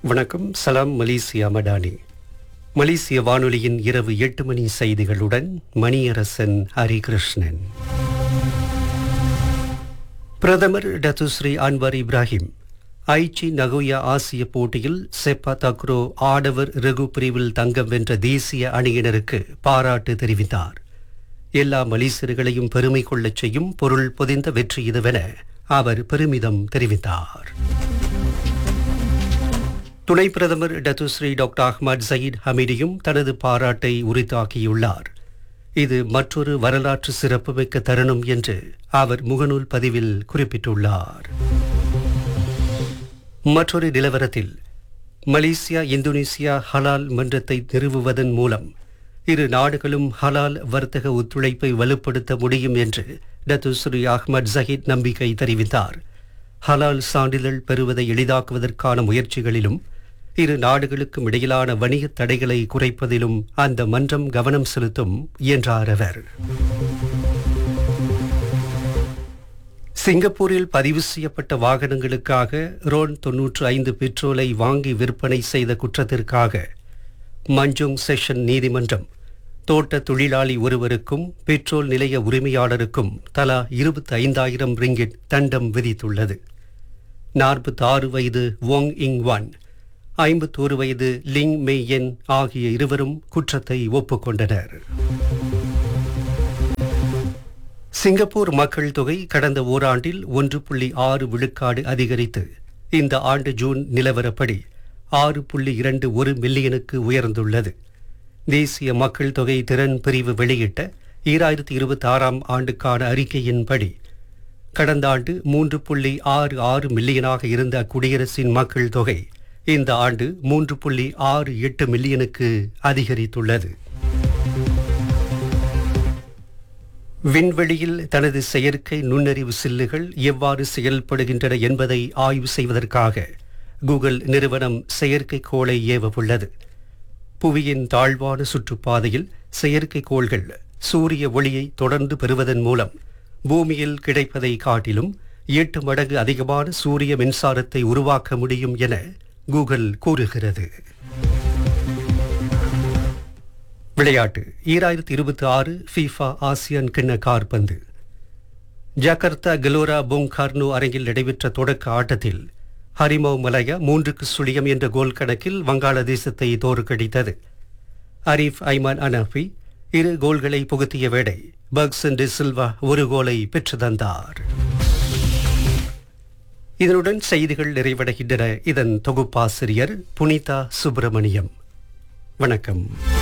வணக்கம் சலாம் மலேசியா மடானி மலேசிய வானொலியின் இரவு எட்டு மணி செய்திகளுடன் மணியரசன் ஹரிகிருஷ்ணன் பிரதமர் Datuk Seri Anwar Ibrahim Aichi Nagoya ஆசிய போட்டியில் செப்பா தக்ரோ ஆடவர் ரகு பிரிவில் தங்கம் வென்ற தேசிய அணியினருக்கு பாராட்டு தெரிவித்தார் எல்லா மலேசியர்களையும் பெருமை கொள்ளச் செய்யும் பொருள் பொதிந்த வெற்றி இதுவென அவர் பெருமிதம் தெரிவித்தார் துணை பிரதமர் டத்துஸ்ரீ டாக்டர் அஹ்மத் சயீத் ஹமீடியும் தனது பாராட்டை உரித்தாக்கியுள்ளார் இது மற்றொரு வரலாற்று சிறப்புமிக்க தருணம் என்று அவர் முகநூல் பதிவில் குறிப்பிட்டுள்ளார் மற்றொரு நிலவரத்தில் மலேசியா இந்தோனேசியா ஹலால் மன்றத்தை நிறுவுவதன் மூலம் இரு நாடுகளும் ஹலால் வர்த்தக ஒத்துழைப்பை வலுப்படுத்த முடியும் என்று டத்துஸ்ரீ அஹ்மத் ஜஹீத் நம்பிக்கை தெரிவித்தார் ஹலால் சான்றிதழ் பெறுவதை எளிதாக்குவதற்கான முயற்சிகளிலும் இரு நாடுகளுக்கும் இடையிலான வணிக தடைகளை குறைப்பதிலும் அந்த மன்றம் கவனம் செலுத்தும் என்றார் அவர் சிங்கப்பூரில் பதிவு செய்யப்பட்ட வாகனங்களுக்காக ரோன் தொன்னூற்று ஐந்து பெட்ரோலை வாங்கி விற்பனை செய்த குற்றத்திற்காக மஞ்சுங் செஷன் நீதிமன்றம் தோட்ட தொழிலாளி ஒருவருக்கும் பெட்ரோல் நிலைய உரிமையாளருக்கும் தலா இருபத்தி ஐந்தாயிரம் ரிங்கிட் தண்டம் விதித்துள்ளது நாற்பத்தி ஆறு வயது வோங் இங் வான் ஐம்பத்தோரு வயது லிங் மெய்யன் ஆகிய இருவரும் குற்றத்தை ஒப்புக்கொண்டனர் சிங்கப்பூர் மக்கள் தொகை கடந்த ஓராண்டில் ஒன்று புள்ளி ஆறு விழுக்காடு அதிகரித்து இந்த ஆண்டு ஜூன் நிலவரப்படி ஆறு புள்ளி இரண்டு ஒரு மில்லியனுக்கு உயர்ந்துள்ளது தேசிய மக்கள் தொகை திறன் பிரிவு வெளியிட்ட ஈராயிரத்தி இருபத்தி ஆறாம் ஆண்டுக்கான அறிக்கையின்படி கடந்த ஆண்டு மூன்று புள்ளி ஆறு ஆறு மில்லியனாக இருந்த குடியரசின் மக்கள் தொகை இந்த ஆண்டு மூன்று புள்ளி ஆறு எட்டு மில்லியனுக்கு அதிகரித்துள்ளது விண்வெளியில் தனது செயற்கை நுண்ணறிவு சில்லுகள் எவ்வாறு செயல்படுகின்றன என்பதை ஆய்வு செய்வதற்காக கூகுள் நிறுவனம் செயற்கைக்கோளை ஏவவுள்ளது புவியின் தாழ்வான சுற்றுப்பாதையில் செயற்கைக்கோள்கள் சூரிய ஒளியை தொடர்ந்து பெறுவதன் மூலம் பூமியில் கிடைப்பதை காட்டிலும் எட்டு மடங்கு அதிகமான சூரிய மின்சாரத்தை உருவாக்க முடியும் என கூகுள் கூறுகிறது விளையாட்டு ஈராயிரத்தி இருபத்தி ஆறு ஃபீஃபா ஆசியான் கிண்ண கார்பந்து ஜகார்த்தா கலோரா பொங்கார்னோ அரங்கில் நடைபெற்ற தொடக்க ஆட்டத்தில் ஹரிமோ மலயா மூன்றுக்கு சுழியம் என்ற கோல் கணக்கில் வங்காளதேசத்தை தோற்கடித்தது அரீஃப் ஐமான் அனாஃபி இரு கோல்களை புகுத்திய வேளை பக்சன் டி சில்வா ஒரு கோலை பெற்று தந்தார் இதனுடன் செய்திகள் நிறைவடைகின்றன இதன் தொகுப்பாசிரியர் புனிதா சுப்பிரமணியம் வணக்கம்